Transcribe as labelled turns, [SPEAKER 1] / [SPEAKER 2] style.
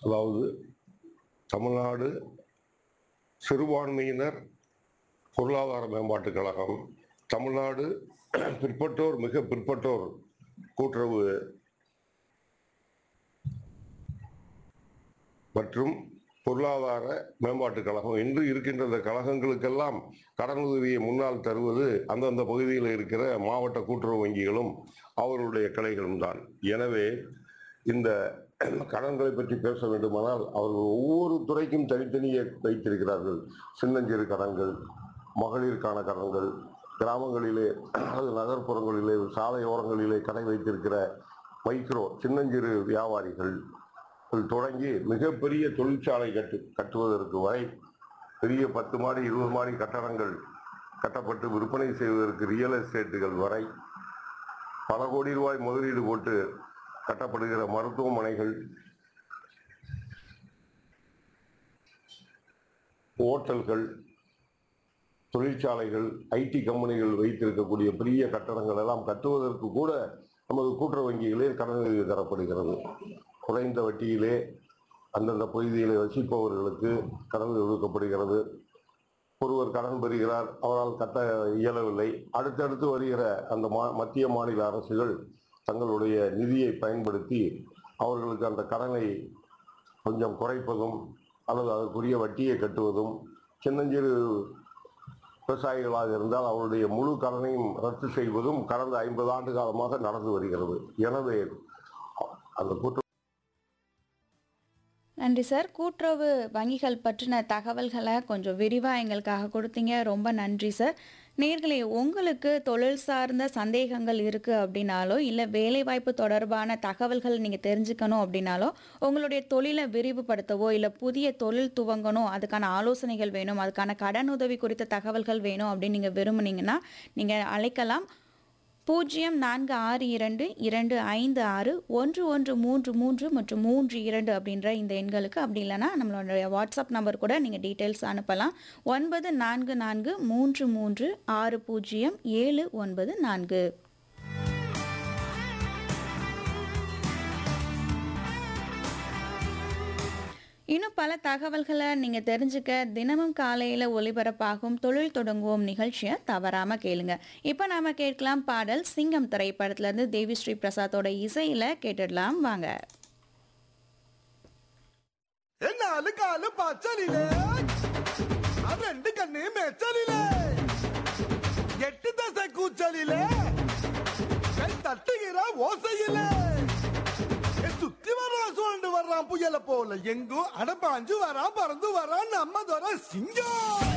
[SPEAKER 1] அதாவது தமிழ்நாடு சிறுபான்மையினர் பொருளாதார மேம்பாட்டுக் கழகம் தமிழ்நாடு பிற்பட்டோர் மிக பிற்பட்டோர் கூட்டுறவு மற்றும் பொருளாதார மேம்பாட்டுக் கழகம் இன்று இருக்கின்ற இந்த கழகங்களுக்கெல்லாம் கடன் உதவியை முன்னால் தருவது அந்தந்த பகுதியில் இருக்கிற மாவட்ட கூட்டுறவு வங்கிகளும் அவர்களுடைய கிளைகளும் தான் எனவே இந்த கடன்களை பற்றி பேச வேண்டுமானால் அவர்கள் ஒவ்வொரு துறைக்கும் தனித்தனியே வைத்திருக்கிறார்கள் சின்னஞ்சிறு கடன்கள் மகளிருக்கான கடன்கள் கிராமங்களிலே அது நகர்ப்புறங்களிலே சாலையோரங்களிலே கடை வைத்திருக்கிற மைக்ரோ சின்னஞ்சிறு வியாபாரிகள் தொடங்கி மிகப்பெரிய தொழிற்சாலை கட்டு கட்டுவதற்கு வரை பெரிய பத்து மாடி இருபது மாடி கட்டடங்கள் கட்டப்பட்டு விற்பனை செய்வதற்கு ரியல் எஸ்டேட்டுகள் வரை பல கோடி ரூபாய் முதலீடு போட்டு கட்டப்படுகிற மருத்துவமனைகள் ஓட்டல்கள் தொழிற்சாலைகள் ஐடி கம்பெனிகள் வைத்திருக்கக்கூடிய பெரிய கட்டடங்கள் எல்லாம் கட்டுவதற்கு கூட நமது கூட்டுறவு வங்கிகளில் கடன் உதவி தரப்படுகிறது குறைந்த வட்டியிலே அந்தந்த பகுதியிலே வசிப்பவர்களுக்கு கடன் ஒதுக்கப்படுகிறது ஒருவர் கடன் பெறுகிறார் அவரால் கட்ட இயலவில்லை அடுத்தடுத்து வருகிற அந்த மா மத்திய மாநில அரசுகள் தங்களுடைய நிதியை பயன்படுத்தி அவர்களுக்கு அந்த கடனை கொஞ்சம் குறைப்பதும் அல்லது அதற்குரிய வட்டியை கட்டுவதும் சின்னஞ்சிறு விவசாயிகளாக இருந்தால் அவருடைய முழு கடனையும் ரத்து செய்வதும் கடந்த ஐம்பது ஆண்டு காலமாக நடந்து வருகிறது எனவே அந்த கூட்டு
[SPEAKER 2] நன்றி சார் கூட்டுறவு வங்கிகள் பற்றின தகவல்களை கொஞ்சம் விரிவாக எங்களுக்காக கொடுத்தீங்க ரொம்ப நன்றி சார் நேர்களே உங்களுக்கு தொழில் சார்ந்த சந்தேகங்கள் இருக்குது அப்படின்னாலோ இல்லை வேலைவாய்ப்பு தொடர்பான தகவல்கள் நீங்கள் தெரிஞ்சுக்கணும் அப்படின்னாலோ உங்களுடைய தொழிலை விரிவுபடுத்தவோ இல்லை புதிய தொழில் துவங்கணும் அதுக்கான ஆலோசனைகள் வேணும் அதுக்கான கடன் உதவி குறித்த தகவல்கள் வேணும் அப்படின்னு நீங்கள் விரும்புனீங்கன்னா நீங்கள் அழைக்கலாம் பூஜ்ஜியம் நான்கு ஆறு இரண்டு இரண்டு ஐந்து ஆறு ஒன்று ஒன்று மூன்று மூன்று மற்றும் மூன்று இரண்டு அப்படின்ற இந்த எண்களுக்கு அப்படி இல்லைன்னா நம்மளுடைய வாட்ஸ்அப் நம்பர் கூட நீங்கள் டீட்டெயில்ஸ் அனுப்பலாம் ஒன்பது நான்கு நான்கு மூன்று மூன்று ஆறு பூஜ்ஜியம் ஏழு ஒன்பது நான்கு இன்னும் பல தகவல்களை நீங்கள் தெரிஞ்சுக்க தினமும் காலையில் ஒளிபரப்பாகும் தொழில் தொடங்குவோம் நிகழ்ச்சியை தவறாமல் கேளுங்க இப்போ நாம கேட்கலாம் பாடல் சிங்கம் திரைப்படத்துலேருந்து தேவி ஸ்ரீ பிரசாத்தோட இசையில் கேட்டுடலாம் வாங்க
[SPEAKER 3] நாலு காலு பச்சலிலே ரெண்டு கண்ணு மெச்சலிலே எட்டு தசை கூச்சலிலே கை தட்டுகிற ஓசையிலே ஏ, சுத்தி வர்றான் சுழண்டு வர்றான் புயல போல எங்கும் அடப்பாஞ்சு வரான் பறந்து வரான் நம்ம தர சிங்கம்